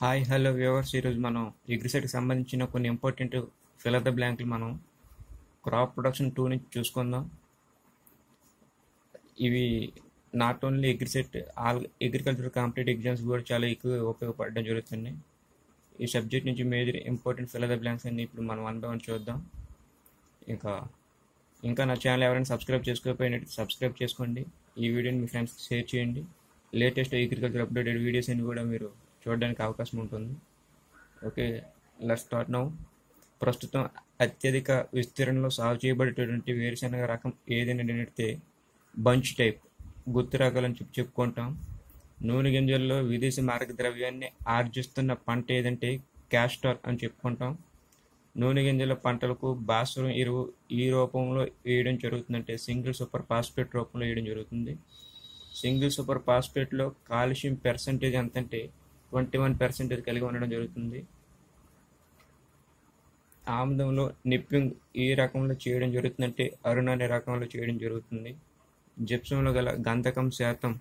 hi hello viewers ఈరోజు మనం అగ్రిసెట్కి సంబంధించిన కొన్ని ఇంపార్టెంట్ ఫిల్ ద బ్లాంక్లు మనం క్రాప్ ప్రొడక్షన్ టూ నుంచి చూసుకుందాం ఇవి not only AGRICET all agriculture competitive exams కూడా చాలా ఎక్కువ ఉపయోగపడడం జరుగుతుంది ఈ సబ్జెక్ట్ నుంచి major important fill the blanks అన్ని ఇప్పుడు మనం వన్ బై వన్ చూద్దాం ఇంకా ఇంకా నా ఛానల్ ఎవరైనా సబ్స్క్రైబ్ చేసుకోకపోయినట్టు సబ్స్క్రైబ్ చేసుకోండి ఈ వీడియోని మీ ఫ్రెండ్స్కి షేర్ చేయండి లేటెస్ట్ అగ్రికల్చర్ అప్డేటెడ్ వీడియోస్ అన్ని కూడా మీరు చూడడానికి అవకాశం ఉంటుంది ఓకే లెట్ స్టార్ట్ నౌ ప్రస్తుతం అత్యధిక విస్తీర్ణంలో సాగు చేయబడేటటువంటి వేరుశెనగ రకం ఏదైనా నడితే బంచ్ టైప్ గుర్తు రకాలని చెప్పి చెప్పుకుంటాం నూనె గింజల్లో విదేశీ మార్గ ద్రవ్యాన్ని ఆర్జిస్తున్న పంట ఏదంటే క్యాస్టర్ అని చెప్పుకుంటాం నూనె గింజల పంటలకు భాస్వరం ఎరువు ఈ రూపంలో వేయడం జరుగుతుందంటే సింగిల్ సూపర్ ఫాస్ఫేట్ రూపంలో వేయడం జరుగుతుంది సింగిల్ సూపర్ ఫాస్ఫేట్లో కాల్షియం పర్సంటేజ్ ఎంతంటే ట్వంటీ వన్ పర్సెంటేజ్ కలిగి ఉండడం జరుగుతుంది ఆముదంలో నిప్పింగ్ ఈ రకంలో చేయడం జరుగుతుందంటే అరుణ అనే రకంలో చేయడం జరుగుతుంది జిప్సంలో గల గంధకం శాతం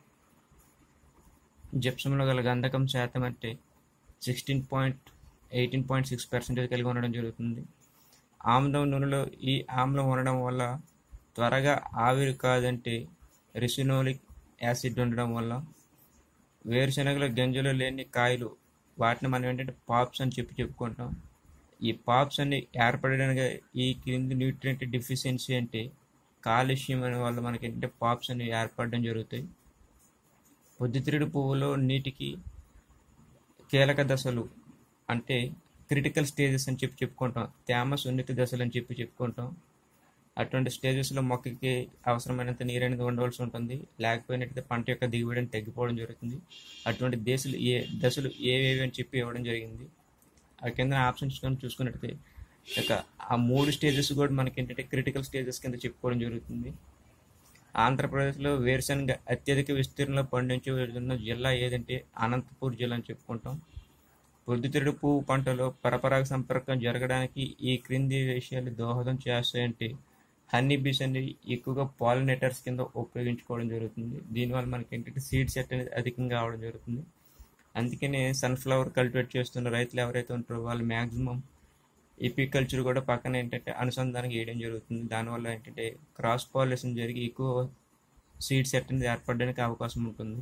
జిప్సంలో గల గంధకం శాతం అంటే sixteen point eighteen point six percentage కలిగి ఉండడం జరుగుతుంది ఆముదం నూనెలో ఈ ఆమ్లం ఉండడం వల్ల త్వరగా ఆవిరి కాదంటే రిసినోలిక్ యాసిడ్ ఉండడం వల్ల వేరుశనగల గింజలు లేని కాయలు వాటిని మనం ఏంటంటే పాప్స్ అని చెప్పి చెప్పుకుంటాం ఈ పాప్స్ అన్ని ఏర్పడడానికి ఈ క్రింది న్యూట్రియంట్ డిఫిషియన్సీ అంటే కాలుష్యం అనే వల్ల మనకి ఏంటంటే పాప్స్ అనేవి ఏర్పడడం జరుగుతాయి పొద్దుతిరుడు పువ్వులో నీటికి కీలక దశలు అంటే క్రిటికల్ స్టేజెస్ అని చెప్పి చెప్పుకుంటాం తేమ సున్నిత దశలు అని చెప్పి చెప్పుకుంటాం అటువంటి స్టేజెస్లో మొక్కకి అవసరమైనంత నీరు అనేది ఉండవలసి ఉంటుంది లేకపోయినట్లయితే పంట యొక్క దిగుబడి అనేది తగ్గిపోవడం జరుగుతుంది అటువంటి దేశాలు ఏ దశలు ఏవేవి అని చెప్పి ఇవ్వడం జరిగింది ఆ కింద ఆప్షన్స్ కానీ చూసుకున్నట్లయితే ఇక ఆ మూడు స్టేజెస్ కూడా మనకి ఏంటంటే క్రిటికల్ స్టేజెస్ కింద చెప్పుకోవడం జరుగుతుంది ఆంధ్రప్రదేశ్లో వేరుశనగ అత్యధిక విస్తీర్ణంలో పండించబడుతున్న జిల్లా ఏదంటే అనంతపూర్ జిల్లా అని చెప్పుకుంటాం పొద్దుతిరుడు పువ్వు పంటలో పరపరాగ సంపర్కం జరగడానికి ఈ క్రింది విషయాలు దోహదం చేస్తాయంటే హనీ బీస్ అనేది ఎక్కువగా పాలినేటర్స్ కింద ఉపయోగించుకోవడం జరుగుతుంది దీనివల్ల మనకి ఏంటంటే సీడ్ సెట్ అనేది అధికంగా అవడం జరుగుతుంది అందుకనే సన్ఫ్లవర్ కల్టివేట్ చేస్తున్న రైతులు ఎవరైతే ఉంటారో వాళ్ళు మ్యాక్సిమం ఎపికల్చర్ కూడా పక్కన ఏంటంటే అనుసంధానం చేయడం జరుగుతుంది దానివల్ల ఏంటంటే క్రాస్ పాలినేషన్ జరిగి ఎక్కువ సీడ్ సెట్ అనేది ఏర్పడడానికి అవకాశం ఉంటుంది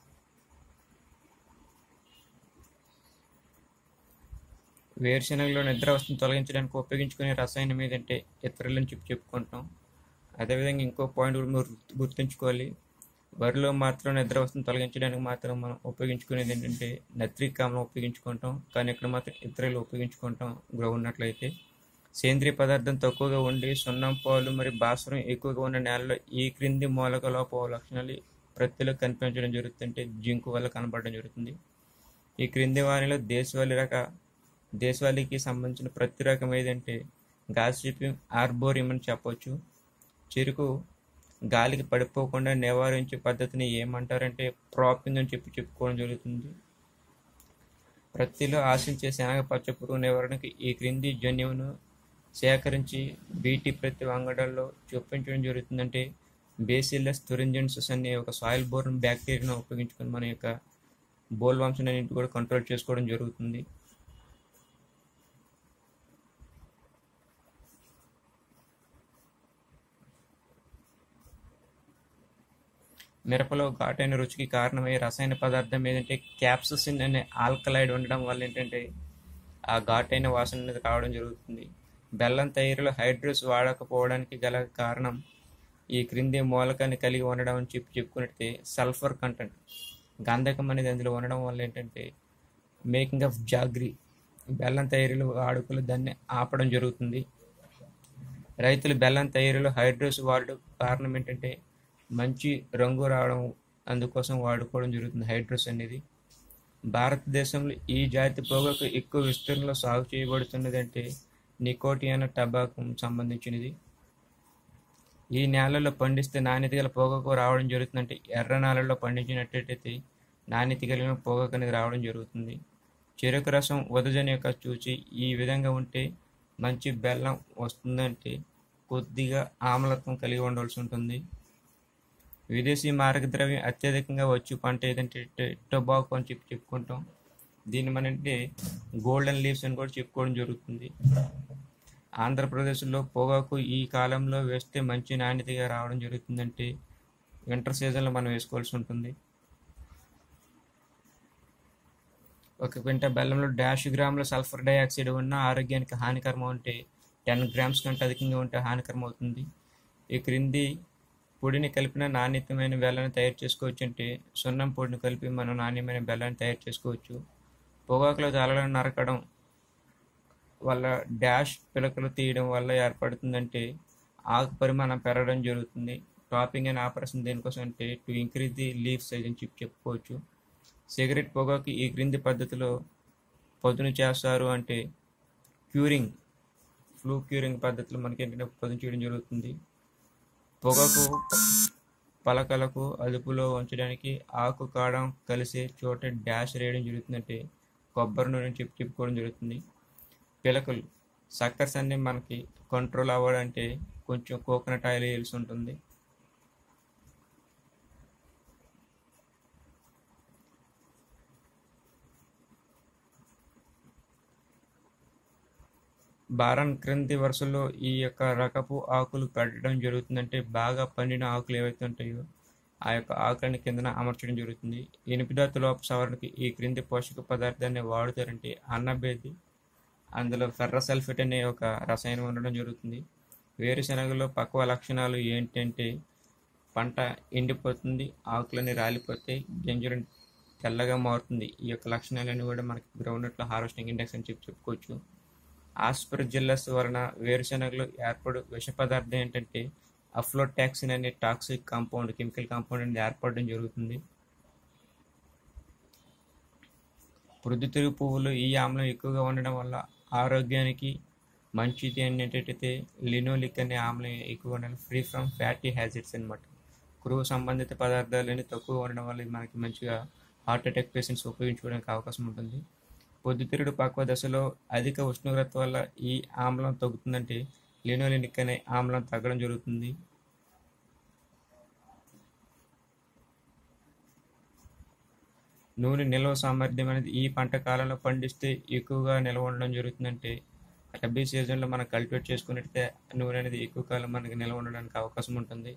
వేరుశనగలో నిద్ర వస్తువును తొలగించడానికి ఉపయోగించుకునే రసాయనం ఏదంటే ఇతరులని చెప్పి చెప్పుకుంటాం అదేవిధంగా ఇంకో పాయింట్ కూడా మీరు గుర్తుంచుకోవాలి వరిలో మాత్రం నిద్ర వస్తువును తొలగించడానికి మాత్రం మనం ఉపయోగించుకునేది ఏంటంటే నత్రిక్ ఆమ్లం ఉపయోగించుకుంటాం కానీ ఇక్కడ మాత్రం ఇతరులు ఉపయోగించుకుంటాం గ్రౌండ్ ఉన్నట్లయితే సేంద్రియ పదార్థం తక్కువగా ఉండి సున్నం పాలు మరియు భాస్వరం ఎక్కువగా ఉన్న నేలలో ఈ క్రింది మూలకలో పోవ లక్షణాలు ప్రత్తిలో కనిపించడం జరుగుతుంటే జింకు వల్ల కనబడడం జరుగుతుంది ఈ క్రింది వారిలో దేశవాళీ రక దేశవాళీకి సంబంధించిన ప్రతి రకం ఏదంటే గాసిపియం ఆర్బోరియం అని చెప్పొచ్చు చెరుకు గాలికి పడిపోకుండా నివారించే పద్ధతిని ఏమంటారంటే ప్రాపింగ్ అని చెప్పి చెప్పుకోవడం జరుగుతుంది ప్రతిలో ఆశించే శనగ పచ్చ పురుగు నివారణకు ఈ క్రింది జన్యువును సేకరించి బీటీ ప్రతి వంగడాల్లో చూపించడం జరుగుతుందంటే బేసిల్లస్ తురింజెన్సస్ అనే ఒక సాయిల్ బోర్న్ బ్యాక్టీరియాను ఉపయోగించుకొని మన యొక్క బోల్ వంశం అన్నింటి కూడా కంట్రోల్ చేసుకోవడం జరుగుతుంది మిరపలో ఘాటైన రుచికి కారణమయ్యే రసాయన పదార్థం ఏదంటే క్యాప్ససిన్ అనే ఆల్కలైడ్ ఉండడం వల్ల ఏంటంటే ఆ ఘాటైన వాసన అనేది రావడం జరుగుతుంది బెల్లం తయారీలో హైడ్రోస్ వాడకపోవడానికి గల కారణం ఈ క్రింది మూలకాన్ని కలిగి ఉండడం అని చెప్పి చెప్పుకున్నట్టే సల్ఫర్ కంటెంట్ గంధకం అనేది అందులో ఉండడం వల్ల ఏంటంటే మేకింగ్ ఆఫ్ జాగ్రీ బెల్లం తయారీలో వాడుకలు దాన్ని ఆపడం జరుగుతుంది రైతులు బెల్లం తయారీలో హైడ్రోస్ వాడడం కారణం ఏంటంటే మంచి రంగు రావడం అందుకోసం వాడుకోవడం జరుగుతుంది హైడ్రోస్ అనేది భారతదేశంలో ఈ జాతి పొగకు ఎక్కువ విస్తీర్ణంలో సాగు చేయబడుతున్నది అంటే నికోటియానా టబాకు సంబంధించినది ఈ నేలలో పండిస్తే నాణ్యత గల పొగకు రావడం జరుగుతుందంటే ఎర్ర నేలలో పండించినట్టయితే నాణ్యత కలిగిన పొగకు అనేది రావడం జరుగుతుంది చెరుకు రసం ఉదజని యొక్క చూచి ఈ విధంగా ఉంటే మంచి బెల్లం వస్తుందంటే కొద్దిగా ఆమ్లత్వం కలిగి ఉండవలసి ఉంటుంది విదేశీ మారక ద్రవ్యం అత్యధికంగా వచ్చి పంట ఏదంటే టొబాకో అని చెప్పి చెప్పుకుంటాం దీన్ని మన అంటే గోల్డెన్ లీవ్స్ అని కూడా చెప్పుకోవడం జరుగుతుంది ఆంధ్రప్రదేశ్లో పొగాకు ఈ కాలంలో వేస్తే మంచి నాణ్యతగా రావడం జరుగుతుందంటే వింటర్ సీజన్లో మనం వేసుకోవాల్సి ఉంటుంది ఒక క్వింటా బెల్లంలో డాష్ గ్రాముల సల్ఫర్ డైఆక్సైడ్ ఉన్న ఆరోగ్యానికి హానికరం ఉంటే టెన్ గ్రామ్స్ కంటే అధికంగా ఉంటే హానికరం అవుతుంది ఈ క్రింది పొడిని కలిపిన నాణ్యతమైన బెల్లాన్ని తయారు చేసుకోవచ్చు అంటే సున్నం పొడిని కలిపి మనం నాణ్యమైన బెల్లాన్ని తయారు చేసుకోవచ్చు పొగాకులో తలను నరకడం వల్ల డాష్ పిలకలు తీయడం వల్ల ఏర్పడుతుందంటే ఆకు పరిమాణం పెరగడం జరుగుతుంది టాపింగ్ అండ్ ఆపరేషన్ దేనికోసం అంటే to increase the leaf size అని చెప్పి చెప్పుకోవచ్చు సిగరెట్ పొగాకు ఈ క్రింది పద్ధతిలో పదును చేస్తారు అంటే క్యూరింగ్ ఫ్లూ క్యూరింగ్ పద్ధతిలో మనకి ఏంటంటే పదును చేయడం జరుగుతుంది పొగకు పలకలకు అదుపులో ఉంచడానికి ఆకు కాడం కలిసే చోట డాష్ వేయడం జరుగుతుందంటే కొబ్బరి నూనె చెప్పి చెప్పుకోవడం జరుగుతుంది పిలకలు సక్కర్స్ అన్ని మనకి కంట్రోల్ అవ్వాలంటే కొంచెం కోకోనట్ ఆయిల్ వేయాల్సి ఉంటుంది బారన్ క్రింది వరుసలో ఈ యొక్క రకపు ఆకులు పెట్టడం జరుగుతుందంటే బాగా పండిన ఆకులు ఏవైతే ఉంటాయో ఆ యొక్క ఆకులని కిందన అమర్చడం జరుగుతుంది ఎనిమిదో లోప సవరణకి ఈ క్రింది పోషక పదార్థాన్ని వాడుతారంటే అన్నబేది అందులో ఫెర్రసల్ఫేట్ అనే ఒక రసాయనం ఉండడం జరుగుతుంది వేరుశనగలో పక్వ లక్షణాలు ఏంటంటే పంట ఎండిపోతుంది ఆకులన్నీ రాలిపోతాయి గింజలు తెల్లగా మారుతుంది ఈ యొక్క లక్షణాలన్నీ కూడా మనకి గ్రౌండ్నట్లో హార్వెస్టింగ్ ఇండెక్స్ అని చెప్పి చెప్పుకోవచ్చు ఆస్పర్జిల్లస్ వలన వేరుశనగలు ఏర్పడు విష పదార్థం ఏంటంటే అఫ్లోటాక్సిన్ అనే టాక్సిక్ కాంపౌండ్ కెమికల్ కాంపౌండ్ అనేది ఏర్పడడం జరుగుతుంది ప్రొద్దుతిరుగు పువ్వులు ఈ ఆమ్లం ఎక్కువగా ఉండడం వల్ల ఆరోగ్యానికి మంచిది అనేటట్టయితే లినోలిక్ అనే ఆమ్లం ఎక్కువగా ఉండాలి ఫ్రీ ఫ్రమ్ ఫ్యాటీ హ్యాజిడ్స్ అనమాట క్రూవ్ సంబంధిత పదార్థాలని తక్కువ ఉండడం వల్ల ఇది మనకి మంచిగా హార్ట్ అటాక్ పేషెంట్స్ ఉపయోగించుకోవడానికి అవకాశం ఉంటుంది పొద్దుతిరుడు పక్వ దశలో అధిక ఉష్ణోగ్రత వల్ల ఈ ఆమ్లం తగ్గుతుందంటే లినోలినిక్ అనే ఆమ్లం తగ్గడం జరుగుతుంది నూనె నిల్వ సామర్థ్యం అనేది ఈ పంట కాలంలో పండిస్తే ఎక్కువగా నిల్వ ఉండడం జరుగుతుందంటే రబీ సీజన్లో మనం కల్టివేట్ చేసుకున్నట్టయితే నూనె అనేది ఎక్కువ కాలం మనకి నిల్వ ఉండడానికి అవకాశం ఉంటుంది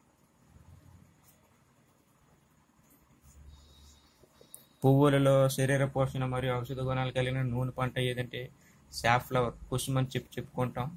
పువ్వులలో శరీర పోషణ మరియు ఔషధ గుణాలు కలిగిన నూనె పంట ఏదంటే సాఫ్లవర్ కుసుమని చెప్పి చెప్పుకుంటాం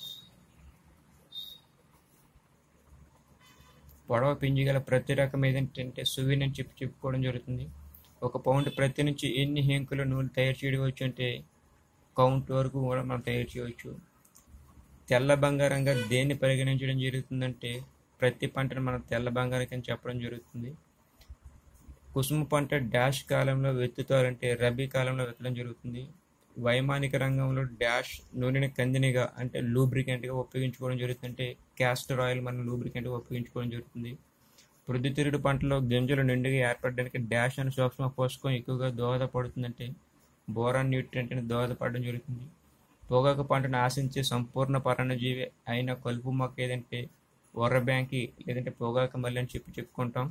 పొడవ పిండి గల ప్రతి రకం ఏదంటే సువిన్ అని చెప్పి చెప్పుకోవడం జరుగుతుంది ఒక పౌండ్ ప్రతి నుంచి ఎన్ని హెంకుల నూనె తయారు చేయవచ్చు అంటే కౌంట్ వరకు కూడా మనం తయారు చేయవచ్చు తెల్ల బంగారంగా దేన్ని పరిగణించడం జరుగుతుందంటే ప్రతి పంటను మనం తెల్ల బంగారం అని చెప్పడం జరుగుతుంది కుసుమ పంట డాష్ కాలంలో వెత్తుతారంటే రబీ కాలంలో వెత్తడం జరుగుతుంది వైమానిక రంగంలో డాష్ నూనెని కందినిగా అంటే లూబ్రికెంట్గా ఉపయోగించుకోవడం జరుగుతుందంటే క్యాస్టర్ ఆయిల్ మనం లూబ్రికెంట్గా ఉపయోగించుకోవడం జరుగుతుంది ప్రొద్దుతిరుడు పంటలో గింజలు నిండుగా ఏర్పడడానికి డాష్ అని సూక్ష్మ పోషకం ఎక్కువగా దోహదపడుతుందంటే బోరాన్ న్యూట్రియంట్ అని దోహదపడడం జరుగుతుంది పొగాకు పంటను ఆశించే సంపూర్ణ పరణజీవి అయిన కలుపు మొక్క ఏదంటే ఒర్రబ్యాంకి లేదంటే పొగాకు మల్లి అని చెప్పి చెప్పుకుంటాం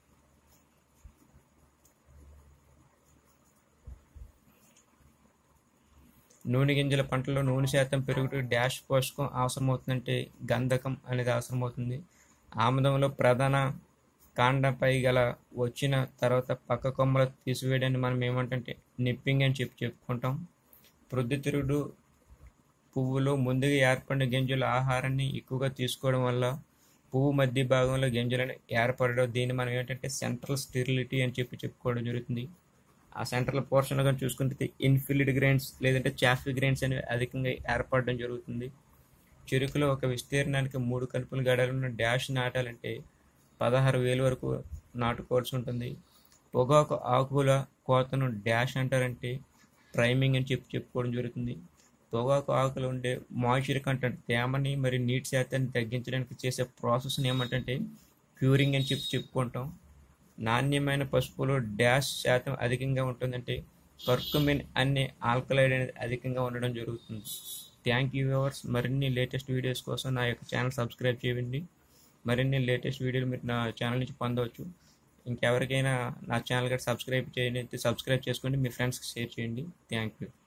నూనె గింజల పంటలో నూనె శాతం పెరుగుతూ డాష్ పోషకం అవసరమవుతుందంటే గంధకం అనేది అవసరమవుతుంది ఆముదంలో ప్రధాన కాండపై గల వచ్చిన తర్వాత పక్క కొమ్మలు తీసివేయడాన్ని మనం ఏమంటే నిప్పింగ్ అని చెప్పి చెప్పుకుంటాం ప్రొద్దుతిరుగుడు పువ్వులో ముందుగా ఏర్పడిన గింజల ఆహారాన్ని ఎక్కువగా తీసుకోవడం వల్ల పువ్వు మధ్య భాగంలో గింజలను ఏర్పడడం దీన్ని మనం ఏంటంటే సెంట్రల్ స్టెరిలిటీ అని చెప్పి చెప్పుకోవడం జరుగుతుంది ఆ సెంట్రల్ పోర్షన్లో కానీ చూసుకుంటే ఇన్ఫిల్డ్ గ్రెయిన్స్ లేదంటే చాఫీ గ్రెయిన్స్ అనేవి అధికంగా ఏర్పడడం జరుగుతుంది చెరుకులో ఒక విస్తీర్ణానికి మూడు కలుపుల గడలను డాష్ నాటాలంటే పదహారు వేలు వరకు నాటుకోవాల్సి ఉంటుంది పొగాకు ఆకుల కోతను డాష్ అంటారంటే ప్రైమింగ్ అని చెప్పి చెప్పుకోవడం జరుగుతుంది పొగాకు ఆకులు ఉండే మాయిశ్చర్ కంటెంట్ తేమని మరి నీటి శాతాన్ని తగ్గించడానికి చేసే ప్రాసెస్ని ఏమంటే క్యూరింగ్ అని చెప్పి చెప్పుకుంటాం నాణ్యమైన పసుపులో డాష్ శాతం అధికంగా ఉంటుందంటే కర్కుమిన్ అనే ఆల్కలైడ్ అనేది అధికంగా ఉండడం జరుగుతుంది థ్యాంక్ యూ వ్యూవర్స్ మరిన్ని లేటెస్ట్ వీడియోస్ కోసం నా యొక్క ఛానల్ సబ్స్క్రైబ్ చేయండి మరిన్ని లేటెస్ట్ వీడియోలు మీరు నా ఛానల్ నుంచి పొందవచ్చు ఇంకెవరికైనా నా ఛానల్ గట్టి సబ్స్క్రైబ్ చేయండి సబ్స్క్రైబ్ చేసుకోండి మీ ఫ్రెండ్స్కి షేర్ చేయండి థ్యాంక్ యూ